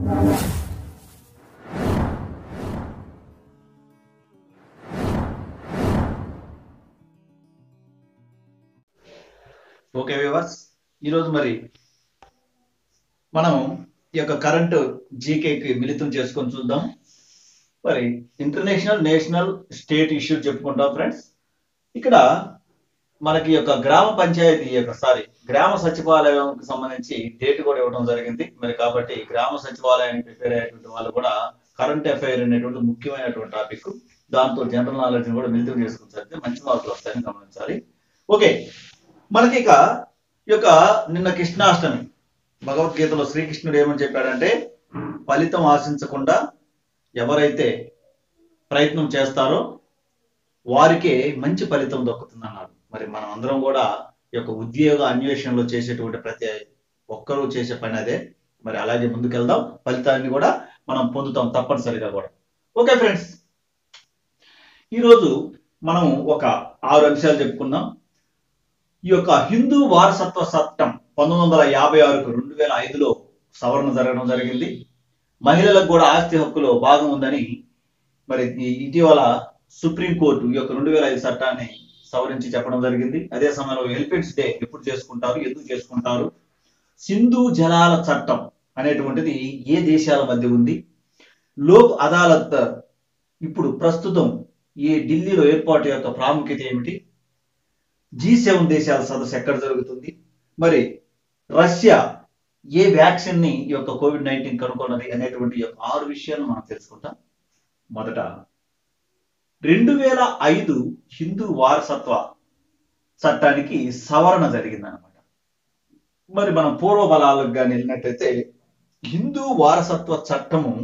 okay viewers ఈరోజు మరి మనం ఈ యొక్క కరెంటు జీకేకి మిళితం చేసుకొని చూద్దాం మరి ఇంటర్నేషనల్ నేషనల్ స్టేట్ ఇష్యూ చెప్పుకుంటాం ఫ్రెండ్స్ ఇక్కడ మనకి ఈ యొక్క గ్రామ పంచాయతీ ఈ యొక్క సారీ గ్రామ సచివాలయంకి సంబంధించి డేట్ కూడా ఇవ్వడం జరిగింది మరి కాబట్టి గ్రామ సచివాలయానికి ప్రిపేర్ అయ్యేటువంటి వాళ్ళు కూడా కరెంట్ అఫైర్ అనేటువంటి ముఖ్యమైనటువంటి టాపిక్ దాంతో జనరల్ నాలెడ్జ్ కూడా మిళితం చేసుకుని చదివితే మంచి మార్కులు వస్తాయని గమనించాలి ఓకే మనకి ఇక ఈ యొక్క నిన్న కృష్ణాష్టమి భగవద్గీతలో శ్రీకృష్ణుడు ఏమని చెప్పాడంటే ఫలితం ఆశించకుండా ఎవరైతే ప్రయత్నం చేస్తారో వారికే మంచి ఫలితం దొక్కుతుంది అన్నారు మరి మనం అందరం కూడా ఈ యొక్క ఉద్యోగ అన్వేషణలో చేసేటువంటి ప్రతి ఒక్కరూ చేసే పని అదే మరి అలాగే ముందుకెళ్దాం ఫలితాన్ని కూడా మనం పొందుతాం తప్పనిసరిగా కూడా ఓకే ఫ్రెండ్స్ ఈరోజు మనం ఒక ఆరు అంశాలు చెప్పుకున్నాం ఈ యొక్క హిందూ వారసత్వ చట్టం పంతొమ్మిది వందల యాభై ఆరుకు రెండు వేల ఐదులో సవరణ జరగడం జరిగింది మహిళలకు కూడా ఆస్తి హక్కులో భాగం ఉందని మరి ఈ ఇటీవల సుప్రీంకోర్టు ఈ యొక్క రెండు వేల ఐదు చట్టాన్ని సవరించి చెప్పడం జరిగింది అదే సమయంలో ఎలిఫెంట్స్ డే ఎప్పుడు చేసుకుంటారు ఎందుకు చేసుకుంటారు సింధు జలాల చట్టం అనేటువంటిది ఏ దేశాల మధ్య ఉంది లోక్ అదాలత్ ఇప్పుడు ప్రస్తుతం ఈ ఢిల్లీలో ఏర్పాటు యొక్క ప్రాముఖ్యత ఏమిటి జీ సెవెన్ దేశాల సదస్సు ఎక్కడ జరుగుతుంది మరి రష్యా ఏ వ్యాక్సిన్ ని ఈ యొక్క కోవిడ్ నైన్టీన్ కనుగొన్నది అనేటువంటి ఈ యొక్క ఆరు విషయాలు మనం తెలుసుకుంటాం మొదట రెండు వేల ఐదు హిందూ వారసత్వ చట్టానికి సవరణ జరిగింది అనమాట మరి మనం పూర్వ బలాలకు కానీ వెళ్ళినట్టయితే హిందూ వారసత్వ చట్టము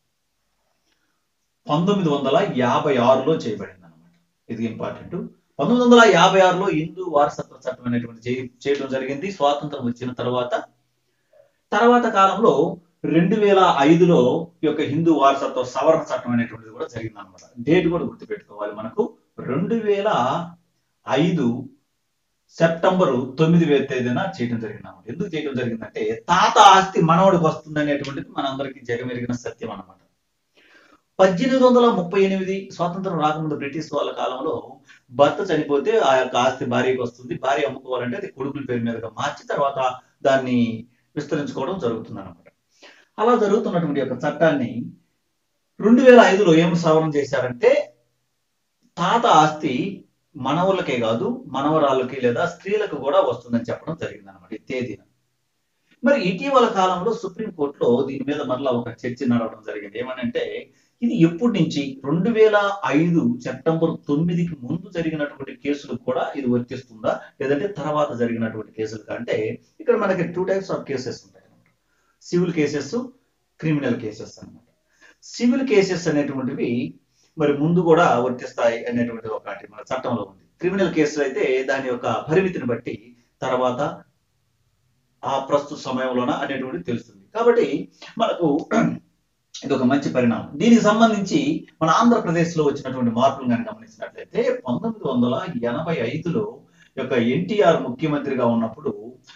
పంతొమ్మిది వందల యాభై ఆరులో చేయబడింది అనమాట ఇది ఇంపార్టెంట్ పంతొమ్మిది వందల యాభై ఆరులో హిందూ వారసత్వ చట్టం అనేటువంటి చే- చేయడం జరిగింది స్వాతంత్రం వచ్చిన తర్వాత తర్వాత కాలంలో రెండు వేల ఐదులో ఈ యొక్క హిందూ వారసత్వ సవరణ చట్టం అనేటువంటిది కూడా జరిగింది అనమాట డేట్ కూడా గుర్తుపెట్టుకోవాలి మనకు రెండు వేల ఐదు సెప్టెంబరు తొమ్మిది వేల తేదీన చేయడం జరిగింది అనమాట ఎందుకు చేయడం జరిగిందంటే తాత ఆస్తి మనవడికి వస్తుంది అనేటువంటిది మనందరికీ జగమెరిగిన సత్యం అన్నమాట పద్దెనిమిది వందల ముప్పై ఎనిమిది స్వాతంత్రం రాకముందు బ్రిటిష్ వాళ్ళ కాలంలో భర్త చనిపోతే ఆ యొక్క ఆస్తి భార్యకి వస్తుంది భార్య అమ్ముకోవాలంటే అది కొడుకుల పేరు మీదుగా మార్చి తర్వాత దాన్ని విస్తరించుకోవడం జరుగుతుంది అనమాట అలా జరుగుతున్నటువంటి యొక్క చట్టాన్ని రెండు వేల ఐదులో ఏం సవరణ చేశారంటే తాత ఆస్తి మనవులకే కాదు మనవరాళ్ళకి లేదా స్త్రీలకు కూడా వస్తుందని చెప్పడం జరిగింది అనమాట ఈ తేదీన మరి ఇటీవల కాలంలో సుప్రీంకోర్టులో దీని మీద మరలా ఒక చర్చ నడవడం జరిగింది ఏమనంటే ఇది ఎప్పటి నుంచి రెండు వేల ఐదు సెప్టెంబర్ తొమ్మిదికి ముందు జరిగినటువంటి కేసులకు కూడా ఇది వర్తిస్తుందా లేదంటే తర్వాత జరిగినటువంటి కేసులు అంటే ఇక్కడ మనకి టూ టైప్స్ ఆఫ్ కేసెస్ ఉంటాయి అన్నమాట సివిల్ కేసెస్ క్రిమినల్ కేసెస్ అన్నమాట సివిల్ కేసెస్ అనేటువంటివి మరి ముందు కూడా వర్తిస్తాయి అనేటువంటి ఒకటి మన చట్టంలో ఉంది క్రిమినల్ కేసులు అయితే దాని యొక్క పరిమితిని బట్టి తర్వాత ఆ ప్రస్తుత సమయంలోన అనేటువంటిది తెలుస్తుంది కాబట్టి మనకు ఇది ఒక మంచి పరిణామం దీనికి సంబంధించి మన ఆంధ్రప్రదేశ్ లో వచ్చినటువంటి మార్పులు కానీ గమనించినట్లయితే పంతొమ్మిది వందల ఎనభై ఐదులో యొక్క ఎన్టీఆర్ ముఖ్యమంత్రిగా ఉన్నప్పుడు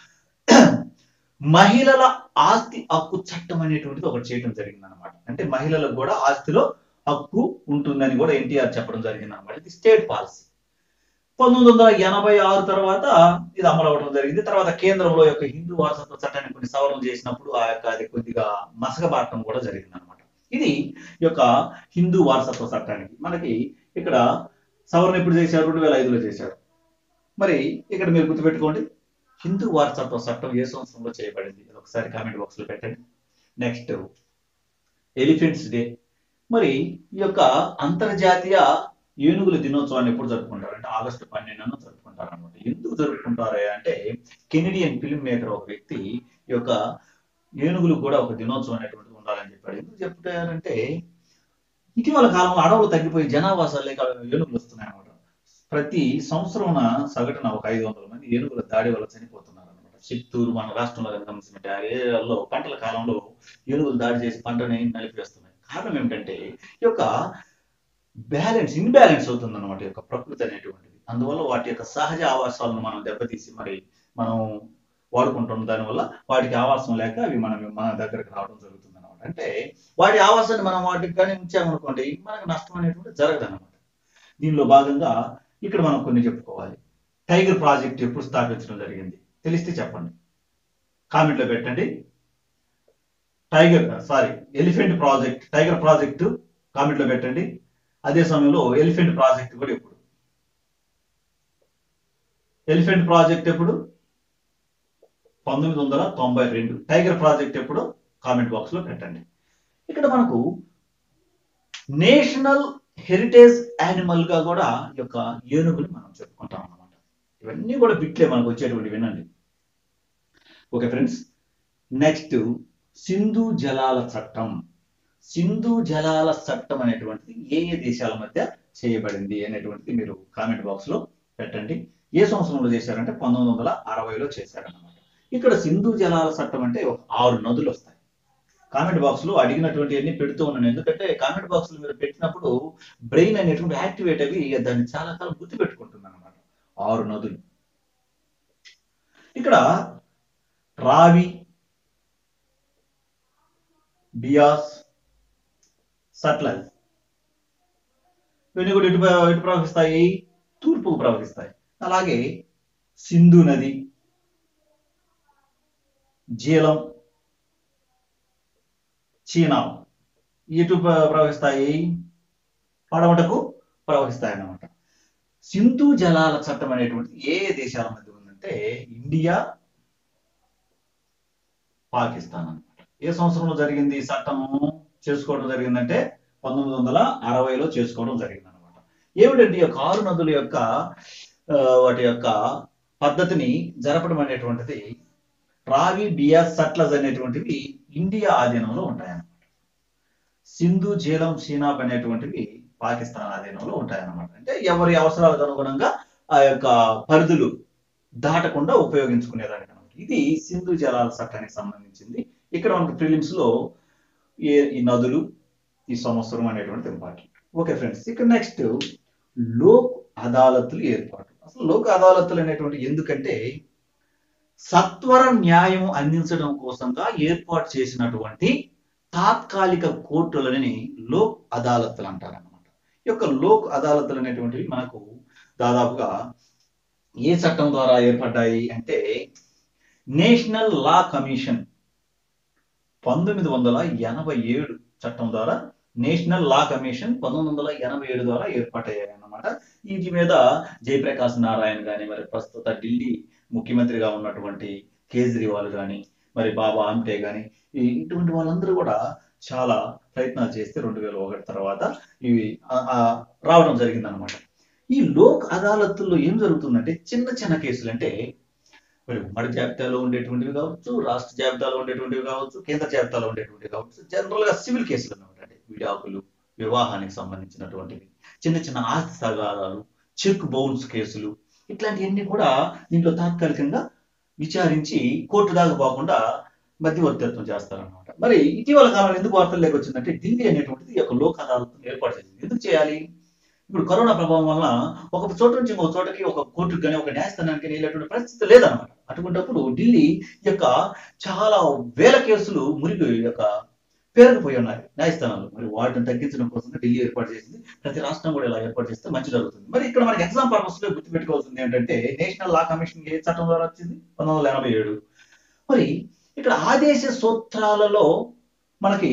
మహిళల ఆస్తి హక్కు చట్టం అనేటువంటిది ఒకటి చేయడం జరిగింది అనమాట అంటే మహిళలకు కూడా ఆస్తిలో హక్కు ఉంటుందని కూడా ఎన్టీఆర్ చెప్పడం జరిగింది అనమాట ఇది స్టేట్ పాలసీ పంతొమ్మిది వందల ఎనభై ఆరు తర్వాత ఇది అమలు అవ్వడం జరిగింది తర్వాత కేంద్రంలో యొక్క హిందూ వారసత్వ చట్టాన్ని కొన్ని సవరణలు చేసినప్పుడు ఆ యొక్క అది కొద్దిగా మసకబారటం కూడా జరిగింది అనమాట ఇది ఈ యొక్క హిందూ వారసత్వ చట్టానికి మనకి ఇక్కడ సవరణ ఎప్పుడు చేశారు రెండు వేల ఐదులో చేశారు మరి ఇక్కడ మీరు గుర్తుపెట్టుకోండి హిందూ వారసత్వ చట్టం ఏ సంవత్సరంలో చేయబడింది ఇది ఒకసారి కామెంట్ బాక్స్ లో పెట్టండి నెక్స్ట్ ఎలిఫెంట్స్ డే మరి ఈ యొక్క అంతర్జాతీయ ఏనుగుల దినోత్సవాన్ని ఎప్పుడు జరుపుకుంటారు అంటే ఆగస్టు పన్నెండున జరుపుకుంటారు అనమాట ఎందుకు జరుపుకుంటారు అంటే కెనడియన్ ఫిల్మ్ మేకర్ ఒక వ్యక్తి ఈ యొక్క ఏనుగులు కూడా ఒక దినోత్సవం అనేటువంటిది ఉండాలని చెప్పాడు ఎందుకు చెప్తారంటే ఇటీవల కాలంలో అడవులు తగ్గిపోయి జనావాసాలు లేక ఏనుగులు వస్తున్నాయి అనమాట ప్రతి సంవత్సరం సగటున ఒక ఐదు వందల మంది ఏనుగుల దాడి వల్ల చనిపోతున్నారు అనమాట చిత్తూరు మన రాష్ట్రంలో కనుక గమనించినట్టు ఆ ఏరియాలో పంటల కాలంలో ఏనుగులు దాడి చేసి పంటని నలిపేస్తున్నాయి కారణం ఏమిటంటే ఈ యొక్క బ్యాలెన్స్ ఇన్బ్యాలెన్స్ అవుతుంది అనమాట ఈ యొక్క ప్రకృతి అనేటువంటిది అందువల్ల వాటి యొక్క సహజ ఆవాసాలను మనం దెబ్బతీసి మరి మనం వాడుకుంటున్న దానివల్ల వాటికి ఆవాసం లేక అవి మనం మన దగ్గరకు రావడం జరుగుతుంది అనమాట అంటే వాటి ఆవాసాన్ని మనం వాటికి కానీ ఉంచామనుకోండి మనకు నష్టం అనేటువంటి జరగదు అనమాట దీనిలో భాగంగా ఇక్కడ మనం కొన్ని చెప్పుకోవాలి టైగర్ ప్రాజెక్ట్ ఎప్పుడు స్థాపించడం జరిగింది తెలిస్తే చెప్పండి కామెంట్లో పెట్టండి tiger sorry elephant project tiger project కామెంట్లో పెట్టండి అదే సమయంలో ఎలిఫెంట్ ప్రాజెక్ట్ కూడా ఎప్పుడు ఎలిఫెంట్ ప్రాజెక్ట్ ఎప్పుడు పంతొమ్మిది వందల తొంభై రెండు టైగర్ ప్రాజెక్ట్ ఎప్పుడు కామెంట్ బాక్స్ లో పెట్టండి ఇక్కడ మనకు నేషనల్ హెరిటేజ్ యానిమల్ గా కూడా ఈ యొక్క ఏనుగుని మనం చెప్పుకుంటాం అన్నమాట ఇవన్నీ కూడా బిట్లే మనకు వచ్చేటువంటి వినండి ఓకే ఫ్రెండ్స్ నెక్స్ట్ సింధు జలాల చట్టం సింధు జలాల చట్టం అనేటువంటిది ఏ ఏ దేశాల మధ్య చేయబడింది అనేటువంటిది మీరు కామెంట్ బాక్స్ లో పెట్టండి ఏ సంవత్సరంలో చేశారంటే పంతొమ్మిది వందల అరవైలో చేశారన్నమాట ఇక్కడ సింధు జలాల చట్టం అంటే ఒక ఆరు నదులు వస్తాయి కామెంట్ బాక్స్ లో అడిగినటువంటి అన్ని పెడుతూ ఉన్నాను ఎందుకంటే కామెంట్ బాక్స్ లో మీరు పెట్టినప్పుడు బ్రెయిన్ అనేటువంటి యాక్టివేట్ అవి దాన్ని చాలా కాలం గుర్తు పెట్టుకుంటుంది అనమాట ఆరు నదులు ఇక్కడ రావి బియాస్ సట్లజ్ ఇవన్నీ కూడా ఇటు ఇటు ప్రవహిస్తాయి తూర్పుకు ప్రవహిస్తాయి అలాగే సింధు నది జీలం చీనా ఇటు ప్ర- ప్రవహిస్తాయి పడమటకు ప్రవహిస్తాయి అన్నమాట సింధు జలాల చట్టం అనేటువంటిది ఏ ఏ దేశాల మధ్య ఉందంటే ఇండియా పాకిస్తాన్ అన్నమాట ఏ సంవత్సరంలో జరిగింది ఈ చట్టము చేసుకోవడం జరిగిందంటే పంతొమ్మిది వందల అరవైలో చేసుకోవడం జరిగింది అనమాట ఏమిటంటే ఈ యొక్క ఆరు నదుల యొక్క ఆ, వాటి యొక్క పద్ధతిని జరపడం అనేటువంటిది రావి బియాస్ సట్లజ్ అనేటువంటివి ఇండియా ఆధీనంలో ఉంటాయన్నమాట సింధు జీలం సీనాబ్ అనేటువంటివి పాకిస్తాన్ ఆధీనంలో ఉంటాయన్నమాట అంటే ఎవరి అవసరాలకు అనుగుణంగా ఆ యొక్క పరిధులు దాటకుండా ఉపయోగించుకునేదానికి అనమాట ఇది సింధు జలాల చట్టానికి సంబంధించింది ఇక్కడ మనకు ప్రిలిమ్స్ లో ఏ ఈ నదులు ఈ సంవత్సరం అనేటువంటిది ఇంపార్టెంట్ ఓకే ఫ్రెండ్స్ ఇక్కడ నెక్స్ట్ లోక్ అదాలత్లు ఏర్పాటు అసలు లోక్ అదాలత్లు అనేటువంటి ఎందుకంటే సత్వర న్యాయం అందించడం కోసంగా ఏర్పాటు చేసినటువంటి తాత్కాలిక కోర్టులని లోక్ అదాలత్లు అంటారన్నమాట ఈ యొక్క లోక్ అదాలత్లు అనేటువంటివి మనకు దాదాపుగా ఏ చట్టం ద్వారా ఏర్పడ్డాయి అంటే నేషనల్ లా కమిషన్ పంతొమ్మిది వందల ఎనభై ఏడు చట్టం ద్వారా నేషనల్ లా కమిషన్ పంతొమ్మిది వందల ఎనభై ఏడు ద్వారా ఏర్పాటయ్యాయి అన్నమాట వీటి మీద జయప్రకాష్ నారాయణ గాని మరి ప్రస్తుత ఢిల్లీ ముఖ్యమంత్రిగా ఉన్నటువంటి కేజ్రీవాల్ గాని మరి బాబా ఆమ్టే గాని ఈ- ఇటువంటి వాళ్ళందరూ కూడా చాలా ప్రయత్నాలు చేస్తే రెండు వేల ఒకటి తర్వాత ఇవి ఆ- ఆ రావడం జరిగింది అనమాట ఈ లోక్ అదాలత్లో ఏం జరుగుతుందంటే చిన్న చిన్న కేసులు అంటే మరి ఉమ్మడి జాబితాలో ఉండేటువంటివి కావచ్చు రాష్ట్ర జాబితాలో ఉండేటువంటివి కావచ్చు కేంద్ర జాబితాలో ఉండేటువంటివి కావచ్చు జనరల్ గా సివిల్ కేసులు అన్నమాట అంటే విడాకులు వివాహానికి సంబంధించినటువంటివి చిన్న చిన్న ఆస్తి తగాదాలు చెక్ బౌన్స్ కేసులు ఇట్లాంటివన్నీ కూడా దీంట్లో తాత్కాలికంగా విచారించి కోర్టు దాకా పోకుండా మధ్యవర్తిత్వం చేస్తారన్నమాట మరి ఇటీవల కాలంలో ఎందుకు వార్తల్లోకి వచ్చిందంటే ఢిల్లీ అనేటువంటిది ఈ యొక్క లోక్ అదాలత్ ఏర్పాటు చేసింది ఎందుకు చేయాలి ఇప్పుడు కరోనా ప్రభావం వల్ల ఒక చోట నుంచి ఇంకొక చోటకి ఒక కోర్టుకు కానీ ఒక న్యాయస్థానానికి కానీ వెళ్ళేటువంటి పరిస్థితి లేదనమాట అటువంటిప్పుడు ఢిల్లీ ఈ యొక్క చాలా వేల కేసులు మురిగి ఈ యొక్క పేరుకుపోయి ఉన్నాయి న్యాయస్థానాలు మరి వాటిని తగ్గించడం కోసం ఢిల్లీ ఏర్పాటు చేసింది ప్రతి రాష్ట్రం కూడా ఇలా ఏర్పాటు చేస్తే మంచి జరుగుతుంది మరి ఇక్కడ మనకి ఎగ్జామ్ పర్పస్ లో గుర్తుపెట్టుకోవాల్సింది ఏంటంటే నేషనల్ లా కమిషన్ ఏ చట్టం ద్వారా వచ్చింది పంతొమ్మిది వందల ఎనభై ఏడు మరి ఇక్కడ ఆదేశ సూత్రాలలో మనకి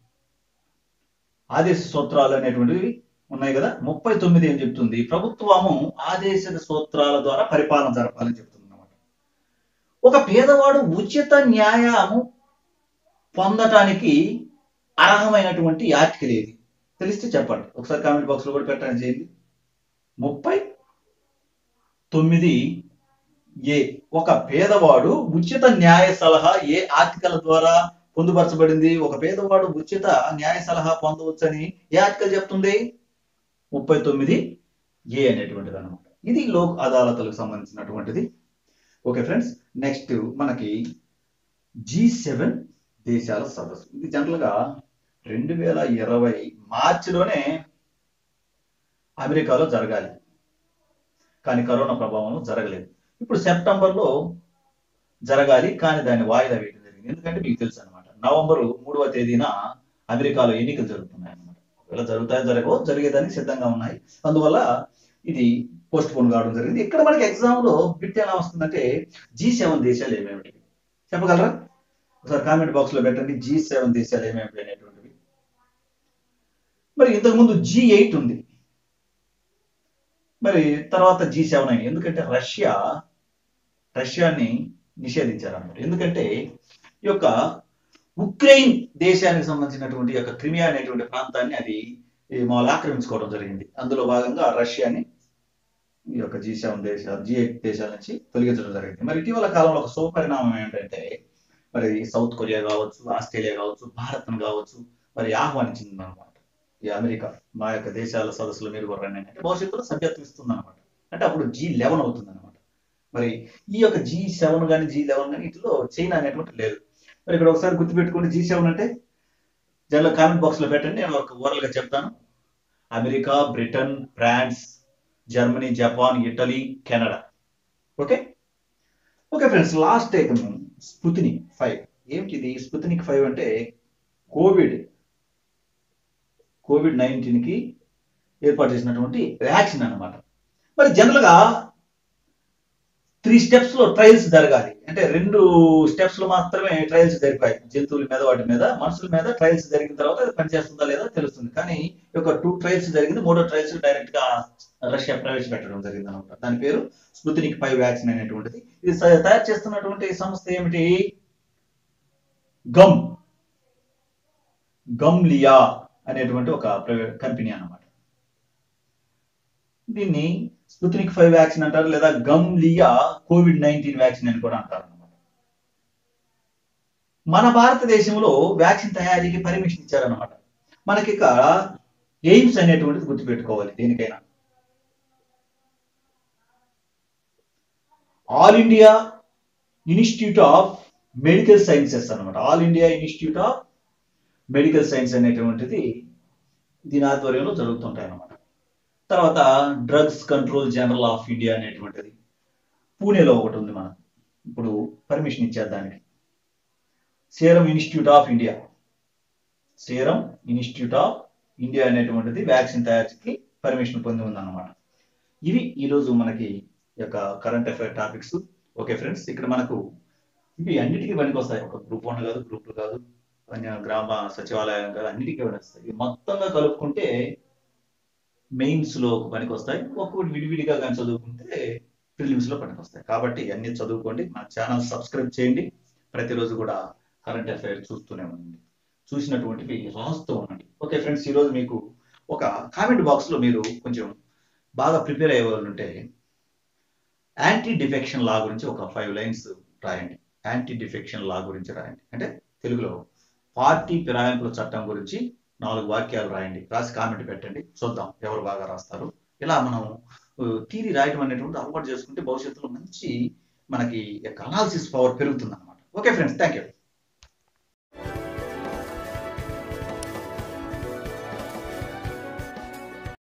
ఆదేశ సూత్రాలు అనేటువంటివి ఉన్నాయి కదా ముప్పై తొమ్మిది ఏం చెప్తుంది ప్రభుత్వము ఆదేశ సూత్రాల ద్వారా పరిపాలన జరపాలని చెప్తుంది అన్నమాట ఒక పేదవాడు ఉచిత న్యాయము పొందటానికి అర్హమైనటువంటి ఆర్టికల్ ఏది తెలిస్తే చెప్పండి ఒకసారి కామెంట్ బాక్స్ లో కూడా పెట్టండి చేయండి ముప్పై తొమ్మిది ఏ ఒక పేదవాడు ఉచిత న్యాయ సలహా ఏ ఆర్టికల్ ద్వారా పొందుపరచబడింది ఒక పేదవాడు ఉచిత న్యాయ సలహా పొందవచ్చని ఏ ఆర్టికల్ చెప్తుంది ముప్పై తొమ్మిది ఏ అనేటువంటిది అనమాట ఇది లోక్ అదాలతలకు సంబంధించినటువంటిది ఓకే ఫ్రెండ్స్ నెక్స్ట్ మనకి జీ సెవెన్ దేశాల సదస్సు ఇది జనరల్ గా రెండు వేల ఇరవై మార్చిలోనే అమెరికాలో జరగాలి కానీ కరోనా ప్రభావం జరగలేదు ఇప్పుడు సెప్టెంబర్లో జరగాలి కానీ దాన్ని వాయిదా వేయడం జరిగింది ఎందుకంటే మీకు తెలుసు అనమాట నవంబర్ మూడవ తేదీన అమెరికాలో ఎన్నికలు జరుగుతున్నాయి అనమాట ఒకవేళ జరుగుతాయి జరగవో జరిగేదానికి సిద్ధంగా ఉన్నాయి అందువల్ల ఇది పోస్ట్ పోన్ కావడం జరిగింది ఇక్కడ మనకి ఎగ్జామ్ లో బిట్ ఎలా వస్తుందంటే జీ సెవెన్ దేశాలు ఏమేమిటి చెప్పగలరా ఒకసారి కామెంట్ బాక్స్ లో పెట్టండి జీ సెవెన్ దేశాలు ఏమేమిటి అనేటువంటివి మరి ఇంతకు ముందు జీ ఎయిట్ ఉంది మరి తర్వాత జీ సెవెన్ అయింది ఎందుకంటే రష్యా రష్యాని నిషేధించారన్నమాట ఎందుకంటే ఈ యొక్క ఉక్రెయిన్ దేశానికి సంబంధించినటువంటి యొక్క క్రిమియా అనేటువంటి ప్రాంతాన్ని అది ఈ మామూలు ఆక్రమించుకోవడం జరిగింది అందులో భాగంగా రష్యాని ఈ యొక్క జీ సెవెన్ దేశాలు జీ ఎయిట్ దేశాల నుంచి తొలగించడం జరిగింది మరి ఇటీవల కాలంలో ఒక శుభపరిణామం ఏంటంటే మరి సౌత్ కొరియా కావచ్చు ఆస్ట్రేలియా కావచ్చు భారత్ కావచ్చు మరి ఆహ్వానించింది అనమాట ఈ అమెరికా మా యొక్క దేశాల సదస్సులు మీరు కూడా రండి అంటే భవిష్యత్తులో సభ్యత్వం ఇస్తుంది అనమాట అంటే అప్పుడు జీ లెవెన్ అవుతుంది అనమాట మరి ఈ యొక్క జీ సెవెన్ కానీ జీ లెవెన్ కానీ ఇటిలో చైనా అనేటువంటి లేదు మరి ఇక్కడ ఒకసారి గుర్తుపెట్టుకోండి జీ సెవెన్ అంటే జనరల్ కామెంట్ బాక్స్ లో పెట్టండి నేను ఒక ఓవరాల్ గా చెప్తాను America Britain France Germany Japan Italy Canada okay okay friends last item Sputnik five ఏమిటి ఇది స్పుతినిక్ ఫైవ్ అంటే కోవిడ్ కోవిడ్ నైన్టీన్ కి ఏర్పాటు చేసినటువంటి వ్యాక్సిన్ అన్నమాట మరి జనరల్ గా త్రీ స్టెప్స్ లో ట్రయల్స్ జరగాలి అంటే రెండు స్టెప్స్ లో మాత్రమే ట్రయల్స్ జరిపాయి జంతువుల మీద వాటి మీద మనుషుల మీద ట్రయల్స్ జరిగిన తర్వాత అది పనిచేస్తుందా లేదా తెలుస్తుంది కానీ ఈ యొక్క టూ ట్రయల్స్ జరిగింది మూడో ట్రయల్స్ డైరెక్ట్ గా రష్యా ప్రవేశపెట్టడం జరిగింది అనమాట దాని పేరు స్పుతినిక్ ఫైవ్ వ్యాక్సిన్ అనేటువంటిది ఇది స- తయారు చేస్తున్నటువంటి సంస్థ ఏమిటి గమ్ గమ్లియా అనేటువంటి ఒక ప్రైవేట్ కంపెనీ అన్నమాట దీన్ని స్పుత్నిక్ ఫైవ్ వ్యాక్సిన్ అంటారు లేదా గమ్లియా కోవిడ్ నైన్టీన్ వ్యాక్సిన్ అని కూడా అంటారు అన్నమాట మన భారతదేశంలో వ్యాక్సిన్ తయారీకి పర్మిషన్ ఇచ్చారన్నమాట మనకి ఇక ఎయిమ్స్ అనేటువంటిది గుర్తుపెట్టుకోవాలి దేనికైనా All India Institute of Medical Sciences అన్నమాట All India Institute of Medical Science అనేటువంటిది దీని ఆధ్వర్యంలో జరుగుతుంటాయి అన్నమాట తర్వాత Drugs Control General of India అనేటువంటిది పూణేలో ఒకటి ఉంది మనకు ఇప్పుడు పర్మిషన్ ఇచ్చారు దానికి Serum Institute of India Serum Institute of India అనేటువంటిది వ్యాక్సిన్ తయారీకి పర్మిషన్ పొంది ఉందన్నమాట ఇవి ఈరోజు మనకి ఈ యొక్క current affair topics okay friends ఇక్కడ మనకు ఇవి అన్నిటికీ పనికి వస్తాయి ఒక గ్రూప్ వన్ కాదు గ్రూప్ టూ కాదు అన్య గ్రామ సచివాలయం కాదు అన్నిటికీ పనికి వస్తాయి ఇవి మొత్తంగా కలుపుకుంటే మెయిన్స్ లో పనికి వస్తాయి ఒక్కొక్కటి విడివిడిగా కానీ చదువుకుంటే ప్రిలిమ్స్ లో పనికి వస్తాయి కాబట్టి అన్ని చదువుకోండి మన ఛానల్ సబ్స్క్రైబ్ చేయండి ప్రతిరోజు కూడా కరెంట్ అఫైర్ చూస్తూనే ఉండండి చూసినటువంటివి రాస్తూ ఉండండి ఓకే ఫ్రెండ్స్ ఈరోజు మీకు ఒక కామెంట్ బాక్స్ లో మీరు కొంచెం బాగా ప్రిపేర్ అయ్యే వాళ్ళు ఉంటే యాంటీ డిఫెక్షన్ లా గురించి ఒక ఫైవ్ లైన్స్ రాయండి యాంటీ డిఫెక్షన్ లా గురించి రాయండి అంటే తెలుగులో పార్టీ ఫిరాయింపుల చట్టం గురించి నాలుగు వాక్యాలు రాయండి రాసి కామెంట్ పెట్టండి చూద్దాం ఎవరు బాగా రాస్తారు ఇలా మనం థీరీ రాయడం అనేటువంటి అలవాటు చేసుకుంటే భవిష్యత్తులో మంచి మనకి అనాలిసిస్ పవర్ పెరుగుతుంది అనమాట ఓకే ఫ్రెండ్స్ థ్యాంక్ యూ